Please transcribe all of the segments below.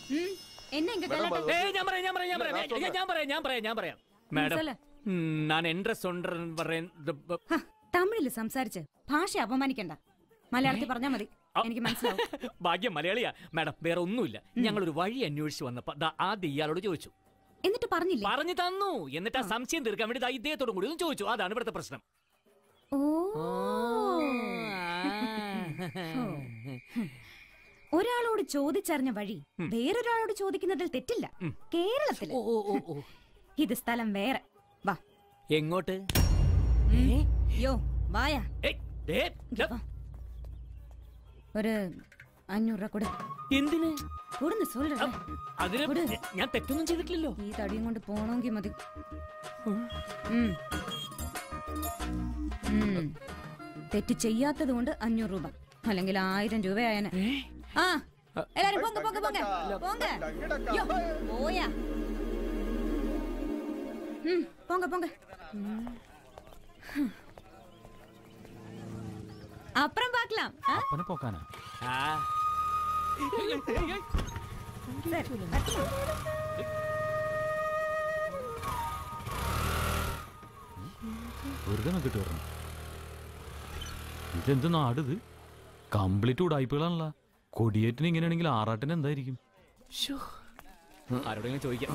ம், என்ன இங்க கலாட்டா ஏய் ഞാൻ പറയാം ഞാൻ പറയാം ഞാൻ പറയാം ഏയ്, ഞാൻ പറയാം ഞാൻ പറയാം ഞാൻ പറയാം മാഡം சொல்லு. ഉം, ഞാൻ എന്റെ സ്വന്തം പറയുന്നത് ഹ, തമിഴില് സംസാരിച്ച് ഭാഷ അപമാനിക്കണ്ട മലയാളത്തിൽ പറഞ്ഞാ മതി എനിക്ക് മനസ്സിലാവും ഭാഗ്യം മലയാളിയാ മാഡം വേറെ ഒന്നുമില്ല ഞങ്ങളൊരു വഴി അന്വേഷിച്ച് വന്നപ്പോ ദാ ആദ്യം ഇയാളോട് ചോദിച്ചു എന്നിട്ട് പറഞ്ഞില്ലേ പറഞ്ഞു തന്നു എന്നിട്ട് ആ സംശയം തീർക്കാൻ വേണ്ടി ദാ ഇദ്ദേഹത്തോടും കൂടി ഒന്ന് ചോദിച്ചു അതാണ് ഇവിടുത്തെ പ്രശ്നം ഓ ഒരാളോട് ചോദിച്ചറിഞ്ഞ വഴി വേറൊരാളോട് ചോദിക്കുന്നതിൽ തെറ്റില്ല കേരളത്തില് ഓ ഓ ഓ ഓ ഇത് സ്ഥലം വേറെ വാ എങ്ങോട്ട് യോ വായാ ഏയ്, ദേ, ദേ, വാ. ഒരു അഞ്ഞൂറ് രൂപ കൊടു എന്തിന് കൊടുന്ന് സൊല്ലേ അതിന് കൊടു. ഞാൻ തെറ്റൊന്നും ചെയ്തിട്ടില്ലല്ലോ ഈ തടിയും കൊണ്ട് പോണമെങ്കിൽ മതി ഉം. ഉം. തെറ്റ് ചെയ്യാത്തത് കൊണ്ട് അഞ്ഞൂറ് രൂപ അല്ലെങ്കിൽ ആയിരം രൂപയായനെ ആ എല്ലാരും പോങ്ക പോങ്ക പോങ്ക പോങ്ക യ്യോ, പോയാ ഉം, പോങ്ക പോങ്ക ഉം. അപ്പുറം പാക്കലാം ആ? അപ്പനെ പോക്കാനാ ആ சரி, வரட்டுமா? വെറുതെ നോക്കിട്ട് വരണം ഇതെന്ത് നാടിത് കംപ്ലീറ്റ് ഉടായ്പകളാണല്ലോ കൊടിയേറ്റിന് ഇങ്ങനെയാണെങ്കിൽ ആറാട്ടിന് എന്തായിരിക്കും ആരോടെങ്കിലും ചോദിക്കാം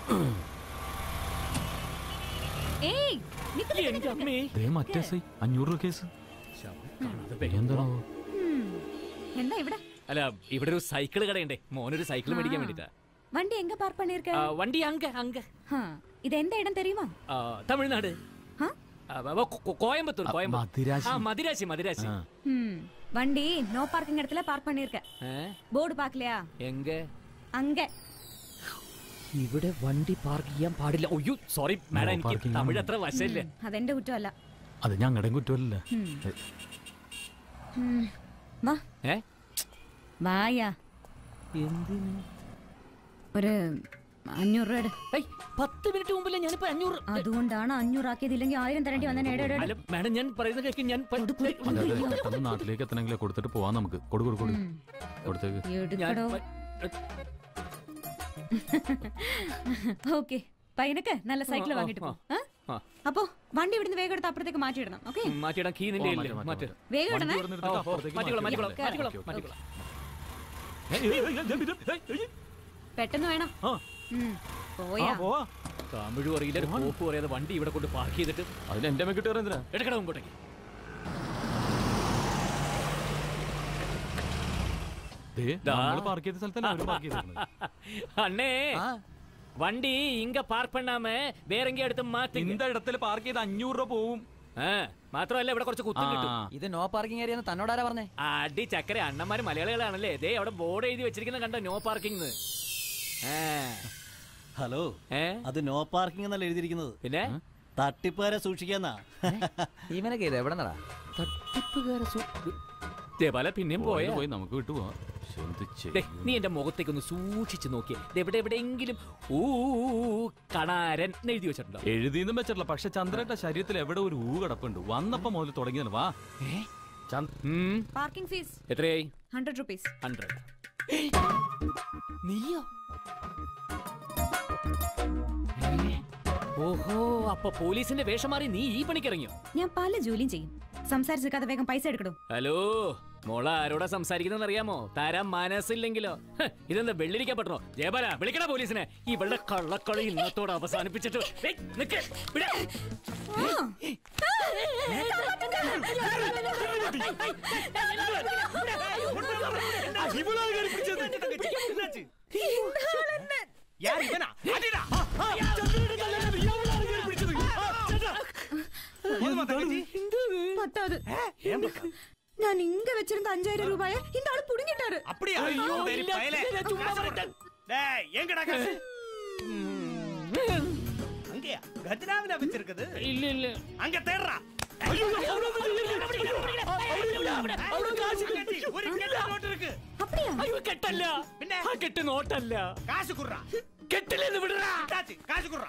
ഏയ് നിക്ക് നിക്ക് എന്റെ നിക്ക് നിക്ക്. അമ്മേ ദേ മറ്റേ സൈ അഞ്ഞൂറ് രൂപ കേസ് എന്താണോ ഉം. എന്താ ഇവിടെ അല്ല ഇവിടെ ഒരു സൈക്കിൾ കടയുണ്ടേ മോനൊരു സൈക്കിൾ മേടിക്കാൻ വേണ്ടിട്ടാ வண்டி எங்க பார்க் பண்ணிருக்க ആ, വണ്ടി അങ്ക അങ്ക ஆ, இது எந்த இடம் தெரியுமா ആ, തമിഴ്നാട് ஆ? ആ, വ- കൊ- കൊ- കോയമ്പത്തൂർ കോയമ്പത്തൂർ മദിരാശി. ആ മദിരാശി മദിരാശി ആ. ம் வண்டி நோ பார்க்கிங் இடத்துல பார்க் பண்ணிருக்க ഏ? போர்டு பார்க்கலையா എങ്ക அங்க ഇവിടെ വണ്ടി പാർക്ക് ചെയ്യാൻ പാടില്ല ഒയ്യോ സോറി മാഡം എനിക്ക് parking തമിഴ് അത്ര വശമില്ല അതെന്റെ കുറ്റമല്ല അത് ഞങ്ങളുടെ കുറ്റമല്ല ഉം. വാ ഏ വായാ എന്തിന് ഒരു അഞ്ഞൂറ് രൂപ എടു. ഏയ്, പത്ത് മിനിറ്റ് മുമ്പില്ലേ ഞാനിപ്പോ അഞ്ഞൂറ് അതുകൊണ്ടാണ് അഞ്ഞൂറാക്കിയത് ഇല്ലെങ്കിൽ ആയിരം തരേണ്ടി വന്നേ അല്ല മാഡം ഞാൻ പറയുന്നത് കേൾക്ക് ഞാൻ പ- അതെ അതെ പെട്ടെന്ന് നാട്ടിലേക്ക് എത്തണമെങ്കിൽ കൊടുത്തിട്ട് പോവാം നമുക്ക് കൊടു കൊടു കൊടു കൊടുത്തേക്ക് ഞാൻ എടുക്കടോ പ- ഓക്കെ പയ്യനക്ക് നല്ല സൈക്കിൾ ആ, വാങ്ങിട്ട് പോ ആ, ആ? ആ. അപ്പൊ വണ്ടി ഇവിടുന്ന് വേഗം എടുത്ത് അപ്പുറത്തേക്ക് മാറ്റിയിടണം ഓക്കെ ഉം, മാറ്റിയിടാം കീ നിന്റെ ഓ, കയ്യിലില്ലേ? മാറ്റാം, മാറ്റ് മാറ്റാം, വേഗം വണ്ടി ഇടണേ ഇവിടുന്ന് ഓ, എടുത്തിട്ട് ഓ, അപ്പുറത്തേക്ക് മാറ്റിക്കോളാം മാറ്റിക്കോളാം മാറ്റിക്കോളാം. മാറ്റിക്കോളാം ഓക്കേ, ഓക്കേ. മാറ്റിക്കോളാം പെട്ടെന്ന് വേണം ആ, ഉം. പോയാ ആ, പോവാ തമിഴ് അറിയില്ല ഒരു കോപ്പ് പറയാതെ വണ്ടി ഇവിടെ കൊണ്ട് പാർക്ക് ചെയ്തിട്ട് അതിന് എന്റെ മെക്കിട്ട് കയറാൻ എന്തിനാ എടുക്കണം മുമ്പോട്ടേക്ക് ദേ ദാ. നമ്മൾ പാർക്ക് ചെയ്ത സ്ഥലത്തല്ല അവര് പാർക്ക് ചെയ്തിരുന്നത് അണ്ണേ വണ്ടി ഇങ്ക പാർക്ക് பண்ணாம വേற എങ്കേ അടുത്ത് മാറ്റി ഇന്ത ഇടത്തിൽ പാർക്ക് ചെയ്ത് അഞ്ഞൂറ് രൂപ പോവും മാത്രമല്ല ഇവിടെ കുറച്ച് കുത്തും കിട്ടും ആ. ഇത് നോ പാർക്കിംഗ് ഏരിയ തന്നോടാരാ പറഞ്ഞേ അടി ചക്കര അണ്ണന്മാര് മലയാളികളാണല്ലേ ദേ അവിടെ ബോർഡ് എഴുതി വെച്ചിരിക്കുന്ന കണ്ടോ നോ പാർക്കിംഗ് ഹലോ ഏ അത് നോ പാർക്കിംഗ് എന്നല്ല എഴുതിയിരിക്കുന്നത് പിന്നെ തട്ടിപ്പുകാരെ സൂക്ഷിക്കാന്നാ ഇവനൊക്കെ ഇത് എവിടെ നടാ തട്ടിപ്പുകാരെ സു- ദേ പല പിന്നെയും പോയ പോയി നമുക്ക് വിട്ടുപോവാം ശ്ശെ, എന്ത് ദേ, ചെയ്യും? നീ എന്റെ മുഖത്തേക്ക് ഒന്ന് സൂക്ഷിച്ചു നോക്കിയേ ദേ എവിടെ എവിടെയെങ്കിലും ഊ കണാരൻ എന്ന് എഴുതി വെച്ചിട്ടുണ്ടോ എഴുതിയെന്നും വെച്ചിട്ടില്ല പക്ഷെ ചന്ദ്രന്റെ ശരീരത്തിൽ എവിടെ ഒരു ഊ കിടപ്പുണ്ട് വന്നപ്പോ മുതൽ തുടങ്ങിയതാണ് വാ ചന്ദ്- ഉം, പാർക്കിംഗ് ഫീസ് എത്രയായി ഹൺഡ്രഡ് റുപ്പീസ് ഹൺഡ്രഡ് നീയോ ഏ? ഓഹോ അപ്പൊ പോലീസിന്റെ വേഷം മാറി നീ ഈ പണിക്കിറങ്ങിയോ ഞാൻ പല ജോലിയും ചെയ്യും സംസാരിച്ചിരിക്കാതെ വേഗം പൈസ എടുക്കടോ ഹലോ മോള ആരോടാ സംസാരിക്കുന്ന അറിയാമോ തരാൻ മനസ്സില്ലെങ്കിലോ ഹ്, ഇതെന്താ വെള്ളിരിക്കാൻ പറ്റണോ ജയബാല വിളിക്കണ പോലീസിനെ ഇവളുടെ കള്ളക്കളി ഇന്നത്തോടെ അവസാനിപ്പിച്ചിട്ട് ഏയ്, നിക്ക്, വിട്. பத்தாது நான் இங்க வச்சிருந்த அஞ்சாயிரம் ரூபாய இந்த ஆளு புடுங்கிட்டாரு அப்படியா ஐயோ, சரி, இல்ல, பயலே. இல்ல, சும்மா காசை வரட்டும். கொடு. டேய், எங்கடா காசு அங்கயா கஜனாவில வச்சிருக்குது ഇല്ല ഇല്ല அங்க தேடுறா ஒரு கெட்ட நோட்டு இருக்கு அப்படியா അയ്യോ കെട്ടല്ല പിന്നെ? ആ കെട്ട് നോട്ടല്ല காசு குடுறா കെട്ടില്ലെന്ന് വിടറാ காசு காசு குடுறா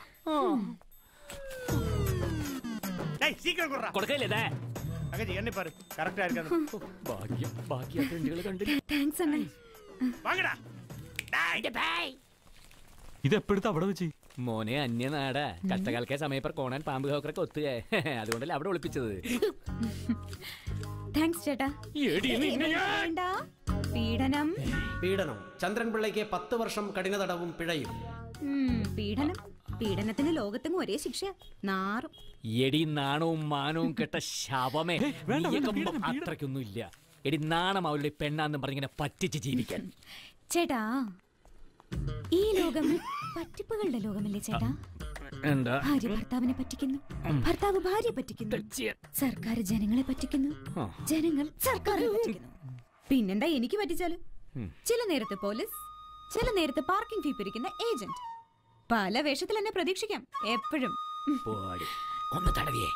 டேய் சீக்கிரம் குடுறா കൊടുക്കല്ലേ ദേ. அகஜி எண்ணி பாரு கரெக்டா இருக்காது ഭാഗ്യം ബാക്കി ആ ഫ്രണ്ടുകൾ കണ്ടില്ല தேங்க்ஸ் அண்ணன் வாங்கடா டேய் ഇത് എപ്പോഴത്തെ അവിടെ വെച്ച് മോനെ അന്യനാടാ കഷ്ടകാലക്കെ സമയപ്പർ കോണാൻ പാമ്പ് ഹോക്കറൊക്കെ ഒത്തുകേ അതുകൊണ്ടല്ലേ അവിടെ ഒളിപ്പിച്ചത് താങ്ക്സ് ചേട്ടാ എടി നിന്നെ ഞാൻ- വേണ്ട. പീഡനം പീഡനം ചന്ദ്രൻപിള്ളയ്ക്ക് പത്ത് വർഷം കഠിന തടവും പിഴയും ഉം, പീഡനം പീഡനത്തിന് ലോകത്തെങ്ങും ഒരേ ശിക്ഷ നാറും എടി നാണവും മാനവും കെട്ട ശവമേ വേണ്ട, നീയൊക്കെ പീഡനം, പീഡനം. അത്രയ്ക്കൊന്നും ഇല്ല എടി നാണം അവളുടെ പെണ്ണാന്നും പറഞ്ഞിങ്ങനെ പറ്റിച്ച് ജീവിക്കാൻ ചേട്ടാ ഈ ലോകം പറ്റിപ്പുകളുടെ ലോകമല്ലേ ചേട്ടാ എന്താ ഭാര്യ ഭർത്താവിനെ പറ്റിക്കുന്നു ഭർത്താവ് ഭാര്യ പറ്റിക്കുന്നു സർക്കാർ ജനങ്ങളെ പറ്റിക്കുന്നു ആ. ജനങ്ങൾ സർക്കാരിനെ പറ്റിക്കുന്നു പിന്നെന്താ എനിക്ക് പറ്റിച്ചാല് ചില നേരത്ത് പോലീസ് ചില നേരത്ത് പാർക്കിംഗ് ഫീ പിരിക്കുന്ന ഏജന്റ് പല വേഷത്തിൽ എന്നെ പ്രതീക്ഷിക്കാം എപ്പോഴും പോടി ഒന്ന് തടവിയേ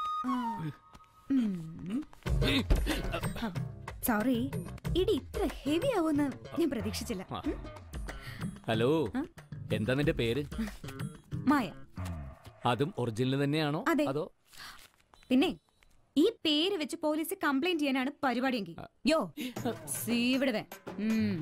സോറി ഇടി ഇത്ര ഹെവി ആവുമെന്ന് ഞാൻ പ്രതീക്ഷിച്ചില്ല ആ. ഹലോ ആ? എന്താ നിന്റെ പേര് മായ അതും ഒറിജിനൽ തന്നെയാണോ അതെ. അതോ പിന്നെ ഈ പേര് വെച്ച് പോലീസ് കംപ്ലൈന്റ് ചെയ്യാനാണ് പരിപാടിയെങ്കിൽ യോ സീ ഇവിടെ വേ. ഉം.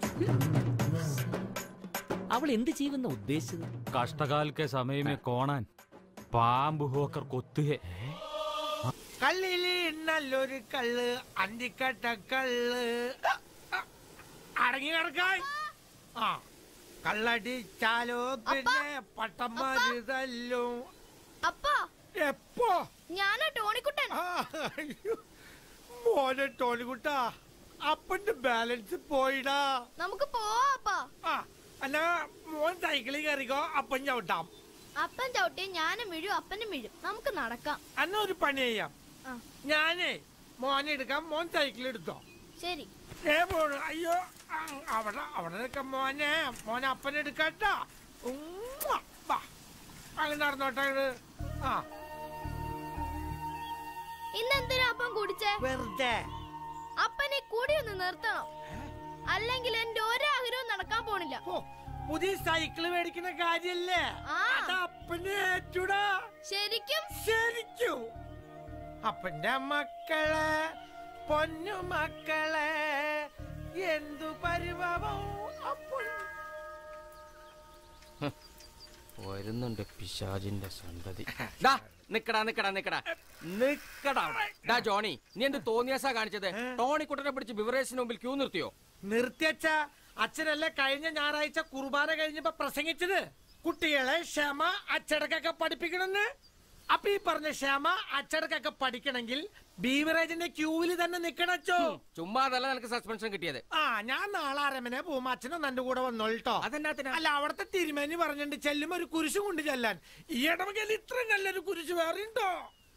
അവൾ എന്ത് ചെയ്യുമെന്ന ഉദ്ദേശിച്ചത് കഷ്ടകാലക്കെ സമയമേ കോണാൻ പാമ്പ് ഹോക്കർ കൊത്തുകേ കള്ളില് നല്ലൊരു കള്ള് അന്തിക്കട്ട കള്ള് അടങ്ങി കിടക്കാൻ ആ കള്ളടിച്ചാലോ പിന്നെ പട്ടന്മാര് തല്ലും അപ്പാ എപ്പോ ഞാനാ ടോണിക്കുട്ടൻ ആ, അയ്യോ. മോനെ ടോണിക്കുട്ടാ അപ്പന്റെ ബാലൻസ് പോയിടാ നമുക്ക് പോവാ അപ്പാ ആ എന്നാ മോൻ സൈക്കിളിൽ കയറിക്കോ അപ്പൻ ചവിട്ടാം അപ്പൻ ചവിട്ടിയ ഞാനും വീഴും അപ്പനും വീഴും നമുക്ക് നടക്കാം അന്ന ഒരു പണി ചെയ്യാം ആ. ഞാനേ മോനെ എടുക്കാം മോൻ സൈക്കിൾ എടുത്തോ ശരി ഏ പോണു അയ്യോ ആ, അവിടെ അവിടെ നിൽക്കാം മോനെ മോനെ അപ്പനെ എടുക്കട്ടാ ഉമ്മുവ. വാ. അങ്ങ് നടന്നോട്ടെ അങ്ങട്. ആ ഇന്ന് എന്തിനാ അപ്പം കുടിച്ചേ വെറുതെ അപ്പനെ കൂടി ഒന്ന് നിർത്തണം അല്ലെങ്കിൽ എന്റെ ഒരാഗ്രഹവും നടക്കാൻ പോണില്ല ഓ പുതിയ സൈക്കിള് മേടിക്കുന്ന കാര്യല്ലേ ആ. അത് അപ്പനെ ഏറ്റുടാ ശരിക്കും ശരിക്കും അപ്പന്റെ മക്കളെ പൊന്നു മക്കളെ എന്തു പരിഭവം അപ്പോൾ വരുന്നുണ്ട് പിശാജിന്റെ സന്തതി നിക്കടാ നിക്കടാ നിക്കടാ നിക്കടാ അവിടെ. ഡാ ജോണി നീ എന്ത് തോന്നിയാസാ കാണിച്ചത് ടോണിക്കുട്ടനെ പിടിച്ച് ബിവറേജിന് മുമ്പിൽ ക്യൂ നിർത്തിയോ നിർത്തിയച്ച അച്ഛനല്ലേ കഴിഞ്ഞ ഞായറാഴ്ച കുർബാന കഴിഞ്ഞപ്പോ പ്രസംഗിച്ചത് കുട്ടികളെ ക്ഷമ അച്ചടക്കൊക്കെ പഠിപ്പിക്കണമെന്ന് അപ്പൊ ഈ പറഞ്ഞ ക്ഷമ അച്ചടക്കൊക്കെ പഠിക്കണമെങ്കിൽ ബീവറേജിന്റെ ക്യൂവിൽ തന്നെ നിക്കണച്ചോ ചുമ്മാതല്ല നിനക്ക് സസ്പെൻഷൻ കിട്ടിയത് ആ ഞാൻ നാളെ അരമനെ പോകുമ്പോ അച്ഛനും തന്റെ കൂടെ വന്നോട്ടോ അതെന്നാത്തിനാ? അല്ല അവിടത്തെ തിരുമേനി പറഞ്ഞിട്ടുണ്ട് ചെല്ലുമ്പോ ഒരു കുരിശ് കൊണ്ട് ചെല്ലാൻ ഈ ഇടവകയിൽ ഇത്ര നല്ലൊരു കുരിശ് വേറെ ഉണ്ടോ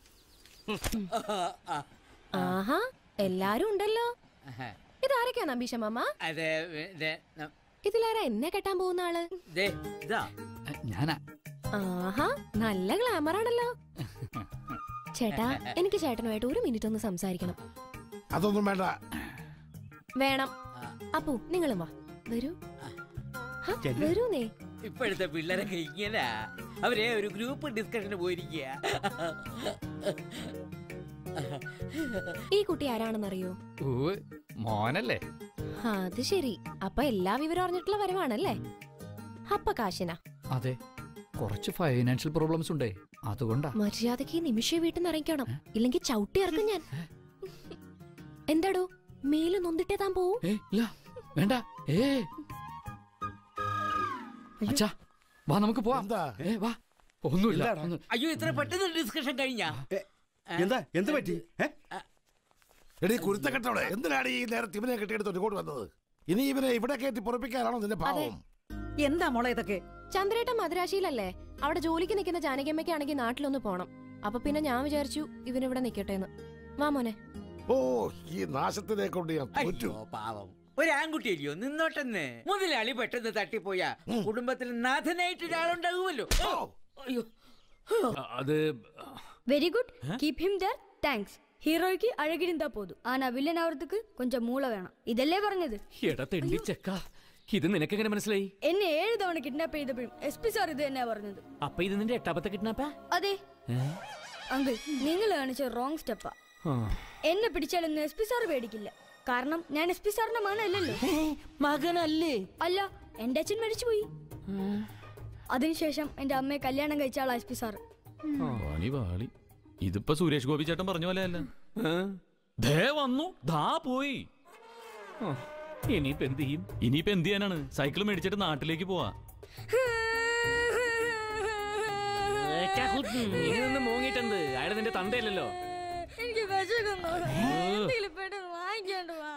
ആഹാ എല്ലാരും ഉണ്ടല്ലോ ഇതാരൊക്കെയാണ് അംബീഷമാമ അതെ ദേ, ന- ഇതിലാരാ എന്നെ കെട്ടാൻ പോകുന്ന ആള് ദേ, ഇതാ ഞാനാ ആഹാ നല്ല ഗ്ലാമർ ആണല്ലോ ചേട്ടാ എനിക്ക് ചേട്ടനുമായിട്ട് ഒരു മിനിറ്റ് ഒന്ന് സംസാരിക്കണം അതൊന്നും വേണ്ട വേണം അപ്പു നിങ്ങളും വാ വരൂ ഹ, വരൂന്നേ ഇപ്പോഴത്തെ പിള്ളേരൊക്കെ ഇങ്ങനെ അവരെ ഒരു ഗ്രൂപ്പ് ഡിസ്കഷന് പോയിരിക്കുക ഈ കുട്ടി ആരാണെന്നറിയോ മോനല്ലേ ആ, അത് ശരി അപ്പൊ എല്ലാ വിവരം അറിഞ്ഞിട്ടുള്ള വരവാണല്ലേ അപ്പ കാശിന അതെ കുറച്ച് ഫൈനാൻഷ്യൽ പ്രോബ്ലംസ് ഉണ്ടേ അതുകൊണ്ടാ മര്യാദക്ക് ഈ നിമിഷം വീട്ടിൽ നിന്ന് ഇറങ്ങിക്കണം ഇല്ലെങ്കിൽ ചവിട്ടി ഇറക്കും ഞാൻ എന്താടോ മേല് നൊന്നിട്ടേ താൻ പോവും ഏ ഇല്ല വേണ്ട ഏ അച്ഛാ വാ നമുക്ക് പോവാം എന്താ ഏ വാ ഒന്നുമില്ല എന്താണ്? ഒന്ന്- അയ്യോ ഇത്ര പെട്ടെന്ന് ഡിസ്കഷൻ കഴിഞ്ഞാ എന്താ എന്ത് പറ്റി എടീ കുരുത്തക്കെട്ടവിടെ എന്തിനാണ് ഈ നേരത്തെ ഇവനെ കെട്ടിയെടുത്തോണ്ട് ഇങ്ങോട്ട് വന്നത് ഇനി ഇവനെ ഇവിടെ കയറ്റി പൊറപ്പിക്കാനാണോ നിന്റെ പാവം എന്താ മോളെ ഇതൊക്കെ ചന്ദ്രേട്ടൻ മദ്രാശിയിലല്ലേ അവിടെ ജോലിക്ക് നിൽക്കുന്ന ജാനകിയമ്മയ്ക്കാണെങ്കിൽ നാട്ടിലൊന്ന് പോണം അപ്പൊ പിന്നെ ഞാൻ വിചാരിച്ചു ഇവനിവിടെ നിക്കട്ടെ എന്ന് വാ മോനെ ഓ ഈ നാശത്തിനെ കൊണ്ട് ഞാൻ തോറ്റു അയ്യോ പാവം ഒരു ആൺകുട്ടിയല്ലയോ നിന്നോട്ടെന്ന് മുതലാളി പെട്ടെന്ന് തട്ടിപ്പോയാ കുടുംബത്തിൽ നാഥനായിട്ട് ഒരാളുണ്ടാകുമല്ലോ ഓ, അയ്യോ അത് very good keep him there thanks ஹீரோய்க்கு அழகிருந்தா போதும் ஆனா வில்லன் ஆவறதுக்கு கொஞ்சம் மூளை வேணும் இதெல்லே പറഞ്ഞത് എടാ തെണ്ടി ചെക്ക ഇത് നിനക്കെങ്ങനെ മനസ്സിലായി എന്നെ ഏഴ് തവണ കിഡ്നാപ്പ് ചെയ്തപ്പോഴും എസ് പി സാർ ഇത് തന്നെയാ പറഞ്ഞത് അപ്പൊ ഇത് നിന്റെ എട്ടാമത്തെ കിഡ്നാപ്പാ അതെ അങ്കിൾ നിങ്ങൾ കാണിച്ച റോങ് സ്റ്റെപ്പാ എന്നെ പിടിച്ചാലൊന്നും എസ് പി സാർ പേടിക്കില്ല കാരണം ഞാൻ എസ് പി സാറിന്റെ മകനല്ലല്ലോ മകനല്ലേ അല്ല എന്റെ അച്ഛൻ മരിച്ചുപോയി അതിനുശേഷം എന്റെ അമ്മയെ കല്യാണം കഴിച്ച ആളാ എസ് പി സാറ് പണി പാളി ഇതിപ്പോ സുരേഷ് ഗോപി ചേട്ടൻ പറഞ്ഞ പോലെ അല്ല ദേ വന്നു ദാ പോയി ഇനിയിപ്പോ എന്ത് ചെയ്യും ഇനിയിപ്പോ എന്ത് ചെയ്യാനാണ് സൈക്കിൾ മേടിച്ചിട്ട് നാട്ടിലേക്ക് പോവാ ഇനി നിന്ന് മൂങ്ങിട്ടെന്ത് അയാൾ നിന്റെ തന്തയല്ലല്ലോ എനിക്ക് വിശക്കുന്നു എന്തെങ്കിലും പെട്ടെന്ന് വാങ്ങിക്കൊണ്ട് വാ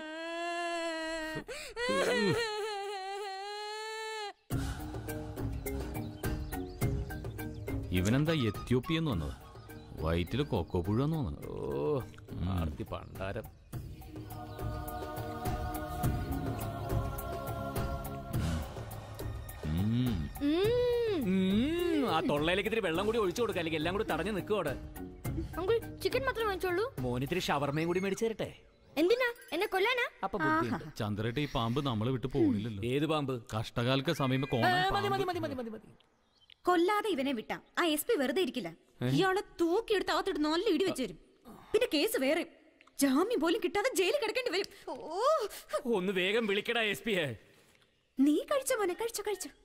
ഇവനെന്താ എത്യോപ്യെന്ന് വന്നത് വയറ്റില് കൊക്കോ പുഴുവെന്ന് തോന്നുന്നു ഓ ആർത്തി പണ്ടാരം ഉം. ഉം, ആ തൊള്ളയിലേക്ക് ഇത്തിരി വെള്ളം കൂടി ഒഴിച്ചു കൊടുക്കുക അല്ലെങ്കിൽ എല്ലാം കൂടി തടഞ്ഞു നിൽക്കുവോടെ അങ്കിൾ ചിക്കൻ മാത്രമേ വാങ്ങിച്ചോളൂ മോനിത്തിരി ഷവർമയും കൂടി മേടിച്ചു തരട്ടെ എന്തിനാ എന്നെ കൊല്ലാനാ അപ്പൊ ബുദ്ധിയുണ്ട്. ചന്ദ്രേട്ട ഈ പാമ്പ് നമ്മളെ വിട്ട് പോണില്ലല്ലോ ഏത് പാമ്പ് കഷ്ടകാലക്ക് സമയം ഏ, മതി മതി മതി മതി മതി മതി കൊല്ലാതെ ഇവനെ വിട്ടാ ആ എസ് പി വെറുതെ ഇരിക്കില്ല ഇയാളെ തൂക്കിയെടുത്ത് അകത്തിട്ട് നല്ല ഇടി വെച്ച് വരും പിന്നെ കേസ് വേറെ ജാമ്യം പോലും കിട്ടാതെ ജയിലിൽ കിടക്കേണ്ടി വരും ഓ ഒന്ന് വേഗം വിളിക്കടാ എസ് പിയെ നീ കഴിച്ചോ മോനെ കഴിച്ചോ കഴിച്ചോ